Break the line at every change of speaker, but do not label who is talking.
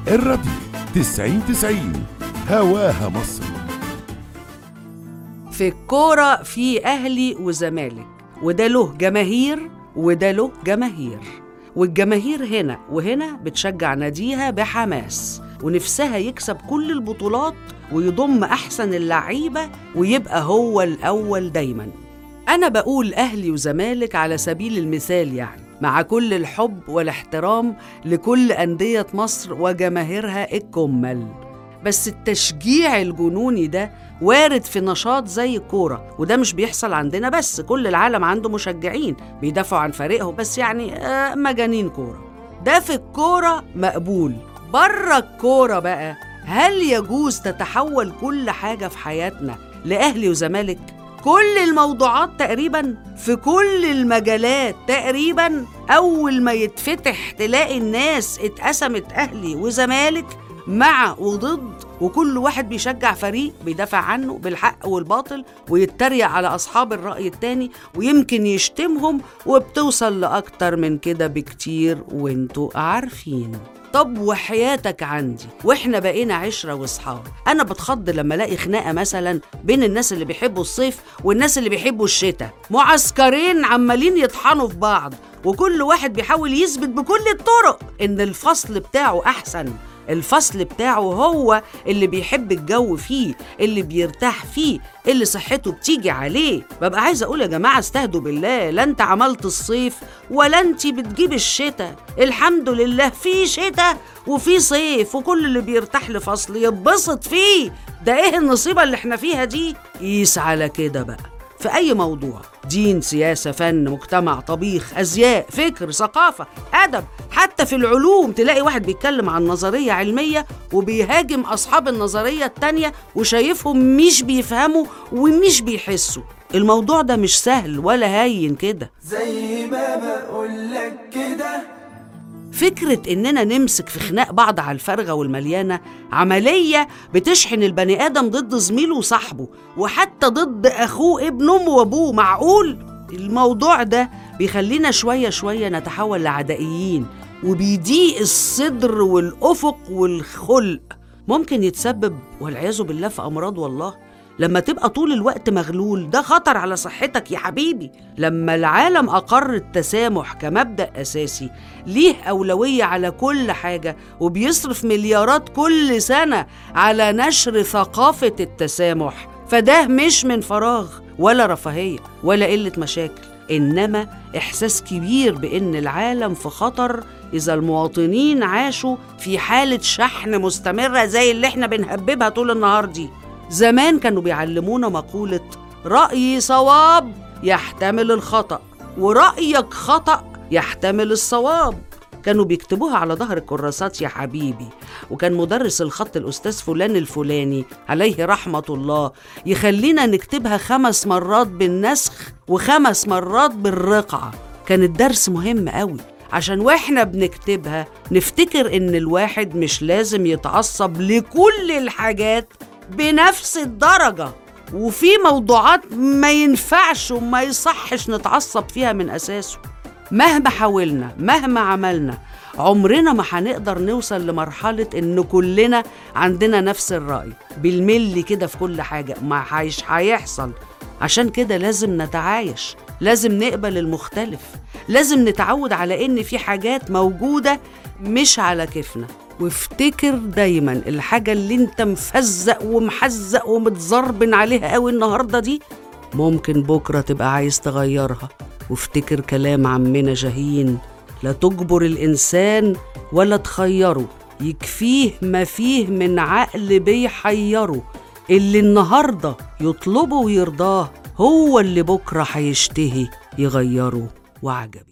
الراديو تسعين تسعين هواها مصر
في الكورة في أهلي وزمالك وده له جماهير وده له جماهير والجماهير هنا وهنا بتشجع ناديها بحماس ونفسها يكسب كل البطولات ويضم أحسن اللعيبة ويبقى هو الأول دايما أنا بقول أهلي وزمالك على سبيل المثال يعني مع كل الحب والاحترام لكل أندية مصر وجماهيرها الكمل بس التشجيع الجنوني ده وارد في نشاط زي الكورة وده مش بيحصل عندنا بس كل العالم عنده مشجعين بيدافعوا عن فريقهم بس يعني آه مجانين كورة ده في الكورة مقبول بره الكورة بقى هل يجوز تتحول كل حاجة في حياتنا لأهلي وزمالك؟ كل الموضوعات تقريبا في كل المجالات تقريبا أول ما يتفتح تلاقي الناس اتقسمت أهلي وزمالك مع وضد وكل واحد بيشجع فريق بيدافع عنه بالحق والباطل ويتريق على أصحاب الرأي التاني ويمكن يشتمهم وبتوصل لأكتر من كده بكتير وانتوا عارفين طب وحياتك عندي واحنا بقينا عشرة واصحاب انا بتخض لما الاقي خناقه مثلا بين الناس اللي بيحبوا الصيف والناس اللي بيحبوا الشتاء معسكرين عمالين يطحنوا في بعض وكل واحد بيحاول يثبت بكل الطرق ان الفصل بتاعه احسن الفصل بتاعه هو اللي بيحب الجو فيه اللي بيرتاح فيه اللي صحته بتيجي عليه ببقى عايزه اقول يا جماعه استهدوا بالله لا انت عملت الصيف ولا انت بتجيب الشتاء الحمد لله في شتاء وفي صيف وكل اللي بيرتاح لفصل يتبسط فيه ده ايه النصيبه اللي احنا فيها دي قيس على كده بقى في أي موضوع دين سياسة فن مجتمع طبيخ أزياء فكر ثقافة أدب حتى في العلوم تلاقي واحد بيتكلم عن نظرية علمية وبيهاجم أصحاب النظرية التانية وشايفهم مش بيفهموا ومش بيحسوا الموضوع ده مش سهل ولا هين كده
زي ما بقولك كده
فكرة إننا نمسك في خناق بعض على الفارغة والمليانة عملية بتشحن البني آدم ضد زميله وصاحبه وحتى ضد أخوه ابن أمه وأبوه معقول؟ الموضوع ده بيخلينا شوية شوية نتحول لعدائيين وبيضيق الصدر والأفق والخلق ممكن يتسبب والعياذ بالله في أمراض والله لما تبقى طول الوقت مغلول ده خطر على صحتك يا حبيبي لما العالم أقر التسامح كمبدأ أساسي ليه أولوية على كل حاجة وبيصرف مليارات كل سنة على نشر ثقافة التسامح فده مش من فراغ ولا رفاهية ولا قلة مشاكل إنما إحساس كبير بإن العالم في خطر إذا المواطنين عاشوا في حالة شحن مستمرة زي اللي إحنا بنهببها طول النهار دي زمان كانوا بيعلمونا مقولة رأيي صواب يحتمل الخطأ ورأيك خطأ يحتمل الصواب كانوا بيكتبوها على ظهر الكراسات يا حبيبي وكان مدرس الخط الأستاذ فلان الفلاني عليه رحمة الله يخلينا نكتبها خمس مرات بالنسخ وخمس مرات بالرقعة كان الدرس مهم قوي عشان واحنا بنكتبها نفتكر ان الواحد مش لازم يتعصب لكل الحاجات بنفس الدرجة وفي موضوعات ما ينفعش وما يصحش نتعصب فيها من أساسه مهما حاولنا مهما عملنا عمرنا ما هنقدر نوصل لمرحلة إن كلنا عندنا نفس الرأي بالملي كده في كل حاجة ما هيش هيحصل عشان كده لازم نتعايش لازم نقبل المختلف لازم نتعود على إن في حاجات موجودة مش على كيفنا وافتكر دايما الحاجة اللي انت مفزق ومحزق ومتزربن عليها قوي النهاردة دي ممكن بكرة تبقى عايز تغيرها وافتكر كلام عمنا جاهين لا تجبر الإنسان ولا تخيره يكفيه ما فيه من عقل بيحيره اللي النهاردة يطلبه ويرضاه هو اللي بكرة هيشتهي يغيره وعجبي